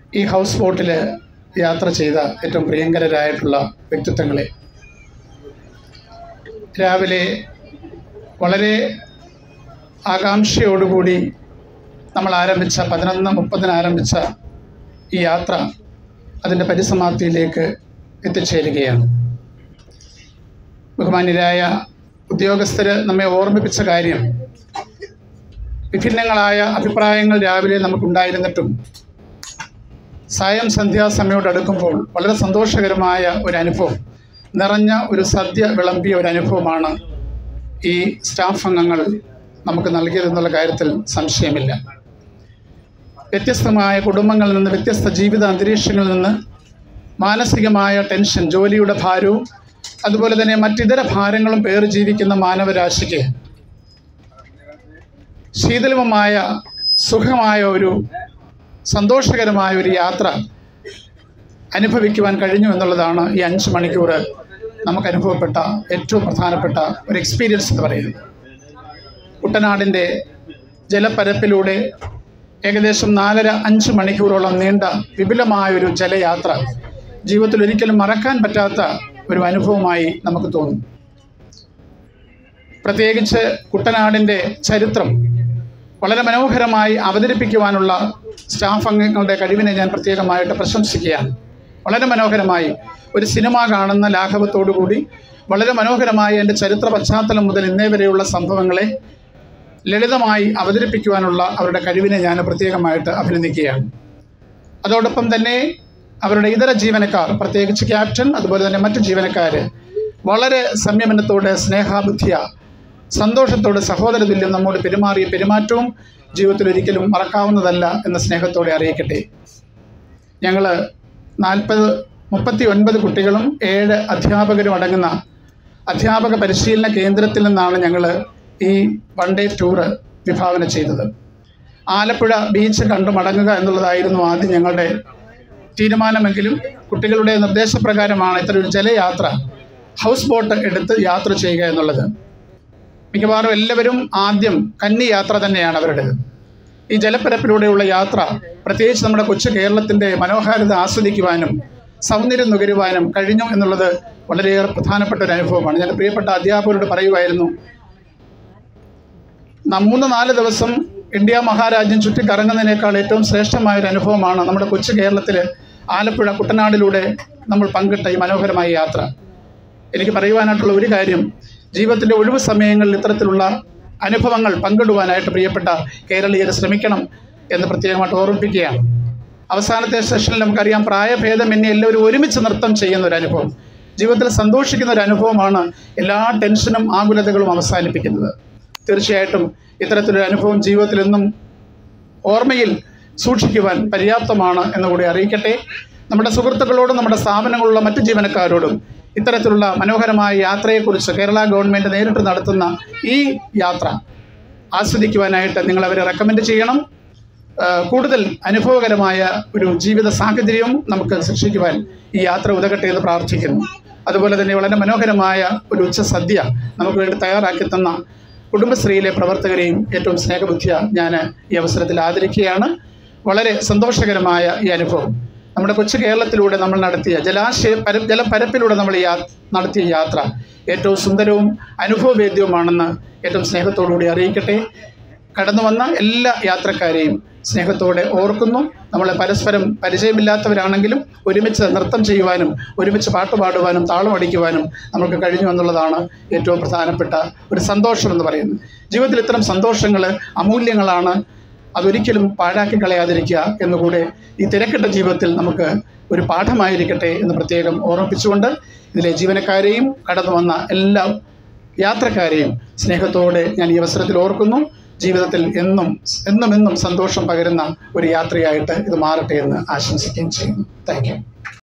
ഈ ഹൗസ് ബോട്ടിൽ യാത്ര ചെയ്ത ഏറ്റവും പ്രിയങ്കരരായിട്ടുള്ള വ്യക്തിത്വങ്ങളെ രാവിലെ വളരെ ആകാംക്ഷയോടുകൂടി നമ്മൾ ആരംഭിച്ച പതിനൊന്ന് മുപ്പതിന് ആരംഭിച്ച ഈ യാത്ര അതിൻ്റെ പരിസമാപ്തിയിലേക്ക് എത്തിച്ചേരുകയാണ് ബഹുമാന്യരായ ഉദ്യോഗസ്ഥർ നമ്മെ ഓർമ്മിപ്പിച്ച കാര്യം വിഭിന്നങ്ങളായ അഭിപ്രായങ്ങൾ രാവിലെ നമുക്കുണ്ടായിരുന്നിട്ടും സായം സന്ധ്യാസമയോട് അടുക്കുമ്പോൾ വളരെ സന്തോഷകരമായ ഒരു അനുഭവം നിറഞ്ഞ ഒരു സദ്യ വിളമ്പിയ ഒരു അനുഭവമാണ് ഈ സ്റ്റാഫ് അംഗങ്ങൾ നമുക്ക് നൽകിയതെന്നുള്ള കാര്യത്തിൽ സംശയമില്ല വ്യത്യസ്തമായ കുടുംബങ്ങളിൽ നിന്ന് വ്യത്യസ്ത ജീവിത അന്തരീക്ഷങ്ങളിൽ നിന്ന് മാനസികമായ ടെൻഷൻ ജോലിയുടെ ഭാരവും അതുപോലെ തന്നെ മറ്റിതര ഭാരങ്ങളും പേറി ജീവിക്കുന്ന മാനവരാശിക്ക് ശീതളമായ സുഖമായ ഒരു സന്തോഷകരമായ ഒരു യാത്ര അനുഭവിക്കുവാൻ കഴിഞ്ഞു എന്നുള്ളതാണ് ഈ അഞ്ച് മണിക്കൂർ നമുക്ക് അനുഭവപ്പെട്ട ഏറ്റവും പ്രധാനപ്പെട്ട ഒരു എക്സ്പീരിയൻസ് എന്ന് പറയുന്നത് കുട്ടനാടിൻ്റെ ജലപ്പരപ്പിലൂടെ ഏകദേശം നാലര അഞ്ച് മണിക്കൂറോളം നീണ്ട വിപുലമായൊരു ജലയാത്ര ജീവിതത്തിൽ ഒരിക്കലും മറക്കാൻ പറ്റാത്ത ഒരു അനുഭവമായി നമുക്ക് തോന്നും പ്രത്യേകിച്ച് കുട്ടനാടിൻ്റെ ചരിത്രം വളരെ മനോഹരമായി അവതരിപ്പിക്കുവാനുള്ള സ്റ്റാഫ് അംഗങ്ങളുടെ കഴിവിനെ ഞാൻ പ്രത്യേകമായിട്ട് പ്രശംസിക്കുകയാണ് വളരെ മനോഹരമായി ഒരു സിനിമ കാണുന്ന ലാഘവത്തോടു കൂടി വളരെ മനോഹരമായി എൻ്റെ ചരിത്ര പശ്ചാത്തലം മുതൽ ഇന്നേ വരെയുള്ള സംഭവങ്ങളെ ലളിതമായി അവതരിപ്പിക്കുവാനുള്ള അവരുടെ കഴിവിനെ ഞാൻ പ്രത്യേകമായിട്ട് അഭിനന്ദിക്കുകയാണ് അതോടൊപ്പം തന്നെ അവരുടെ ഇതര ജീവനക്കാർ പ്രത്യേകിച്ച് ക്യാപ്റ്റൻ അതുപോലെ തന്നെ മറ്റു ജീവനക്കാർ വളരെ സംയമനത്തോടെ സ്നേഹാബുദ്ധിയ സന്തോഷത്തോടെ സഹോദരതുല്യം നമ്മോട് പെരുമാറിയ പെരുമാറ്റവും ജീവിതത്തിൽ ഒരിക്കലും മറക്കാവുന്നതല്ല എന്ന സ്നേഹത്തോടെ അറിയിക്കട്ടെ ഞങ്ങൾ നാൽപ്പത് മുപ്പത്തി ഒൻപത് കുട്ടികളും ഏഴ് അധ്യാപകരും അടങ്ങുന്ന അധ്യാപക പരിശീലന കേന്ദ്രത്തിൽ നിന്നാണ് ഞങ്ങൾ ഈ വൺ ഡേ ടൂറ് വിഭാവന ചെയ്തത് ആലപ്പുഴ ബീച്ച് കണ്ടു മടങ്ങുക എന്നുള്ളതായിരുന്നു ആദ്യം ഞങ്ങളുടെ തീരുമാനമെങ്കിലും കുട്ടികളുടെ നിർദ്ദേശപ്രകാരമാണ് ഇത്തരം ഒരു ജലയാത്ര ഹൗസ് ബോട്ട് എടുത്ത് യാത്ര ചെയ്യുക എന്നുള്ളത് മിക്കവാറും എല്ലാവരും ആദ്യം കന്നി യാത്ര തന്നെയാണ് അവരുടേത് ഈ ജലപ്പരപ്പിലൂടെയുള്ള യാത്ര പ്രത്യേകിച്ച് നമ്മുടെ കൊച്ചു കേരളത്തിൻ്റെ മനോഹാരിത ആസ്വദിക്കുവാനും സൗന്ദര്യം നുകരുവാനും കഴിഞ്ഞു എന്നുള്ളത് വളരെയേറെ പ്രധാനപ്പെട്ട ഒരു അനുഭവമാണ് ഞാൻ പ്രിയപ്പെട്ട അധ്യാപകരോട് പറയുമായിരുന്നു ന- മൂന്ന് നാല് ദിവസം ഇന്ത്യ മഹാരാജ്യം ചുറ്റിക്കറങ്ങുന്നതിനേക്കാൾ ഏറ്റവും ശ്രേഷ്ഠമായ ഒരു അനുഭവമാണ് നമ്മുടെ കൊച്ചു കേരളത്തിൽ ആലപ്പുഴ കുട്ടനാടിലൂടെ നമ്മൾ പങ്കിട്ട ഈ മനോഹരമായ യാത്ര എനിക്ക് പറയുവാനായിട്ടുള്ള ഒരു കാര്യം ജീവിതത്തിൻ്റെ ഒഴിവ് സമയങ്ങളിൽ ഇത്തരത്തിലുള്ള അനുഭവങ്ങൾ പങ്കിടുവാനായിട്ട് പ്രിയപ്പെട്ട കേരളീയർ ശ്രമിക്കണം എന്ന് പ്രത്യേകമായിട്ട് ഓർമ്മിപ്പിക്കുകയാണ് അവസാനത്തെ സെഷനിൽ നമുക്കറിയാം പ്രായഭേദമന്യേ എല്ലാവരും ഒരുമിച്ച് നൃത്തം ചെയ്യുന്ന ഒരു അനുഭവം ജീവിതത്തിൽ സന്തോഷിക്കുന്ന ഒരു അനുഭവമാണ് എല്ലാ ടെൻഷനും ആകുലതകളും അവസാനിപ്പിക്കുന്നത് തീർച്ചയായിട്ടും ഇത്തരത്തിലൊരു അനുഭവം ജീവിതത്തിൽ എന്നും ഓർമ്മയിൽ സൂക്ഷിക്കുവാൻ പര്യാപ്തമാണ് എന്നുകൂടി അറിയിക്കട്ടെ നമ്മുടെ സുഹൃത്തുക്കളോടും നമ്മുടെ സ്ഥാപനങ്ങളിലുള്ള മറ്റു ജീവനക്കാരോടും ഇത്തരത്തിലുള്ള മനോഹരമായ യാത്രയെക്കുറിച്ച് കേരള ഗവൺമെൻറ് നേരിട്ട് നടത്തുന്ന ഈ യാത്ര ആസ്വദിക്കുവാനായിട്ട് നിങ്ങൾ അവരെ റെക്കമെൻഡ് ചെയ്യണം ആ, കൂടുതൽ അനുഭവകരമായ ഒരു ജീവിത സാഹചര്യവും നമുക്ക് സൃഷ്ടിക്കുവാൻ ഈ യാത്ര ഉതകട്ടെ എന്ന് പ്രാർത്ഥിക്കുന്നു അതുപോലെ തന്നെ വളരെ മനോഹരമായ ഒരു ഉച്ച സദ്യ നമുക്ക് വേണ്ടി തയ്യാറാക്കി തന്ന കുടുംബശ്രീയിലെ പ്രവർത്തകരെയും ഏറ്റവും സ്നേഹബുദ്ധിയ ഞാൻ ഈ അവസരത്തിൽ ആദരിക്കുകയാണ് വളരെ സന്തോഷകരമായ ഈ അനുഭവം നമ്മുടെ കൊച്ചു കേരളത്തിലൂടെ നമ്മൾ നടത്തിയ ജലാശയ പര ജലപ്പരപ്പിലൂടെ നമ്മൾ യാ നടത്തിയ യാത്ര ഏറ്റവും സുന്ദരവും അനുഭവവേദ്യവുമാണെന്ന് ഏറ്റവും സ്നേഹത്തോടുകൂടി അറിയിക്കട്ടെ കടന്നു വന്ന എല്ലാ യാത്രക്കാരെയും സ്നേഹത്തോടെ ഓർക്കുന്നു നമ്മളെ പരസ്പരം പരിചയമില്ലാത്തവരാണെങ്കിലും ഒരുമിച്ച് നൃത്തം ചെയ്യുവാനും ഒരുമിച്ച് പാട്ട് പാടുവാനും താളം അടിക്കുവാനും നമുക്ക് കഴിഞ്ഞു എന്നുള്ളതാണ് ഏറ്റവും പ്രധാനപ്പെട്ട ഒരു സന്തോഷം എന്ന് പറയുന്നത് ജീവിതത്തിൽ ഇത്തരം സന്തോഷങ്ങൾ അമൂല്യങ്ങളാണ് അതൊരിക്കലും പാഴാക്കി കളയാതിരിക്കുക എന്നുകൂടെ ഈ തിരക്കിട്ട ജീവിതത്തിൽ നമുക്ക് ഒരു പാഠമായിരിക്കട്ടെ എന്ന് പ്രത്യേകം ഓർമ്മിപ്പിച്ചുകൊണ്ട് ഇതിലെ ജീവനക്കാരെയും കടന്നു വന്ന എല്ലാ യാത്രക്കാരെയും സ്നേഹത്തോടെ ഞാൻ ഈ അവസരത്തിൽ ഓർക്കുന്നു ജീവിതത്തിൽ എന്നും എന്നും എന്നും സന്തോഷം പകരുന്ന ഒരു യാത്രയായിട്ട് ഇത് മാറട്ടെ എന്ന് ആശംസിക്കുകയും ചെയ്യുന്നു താങ്ക് യു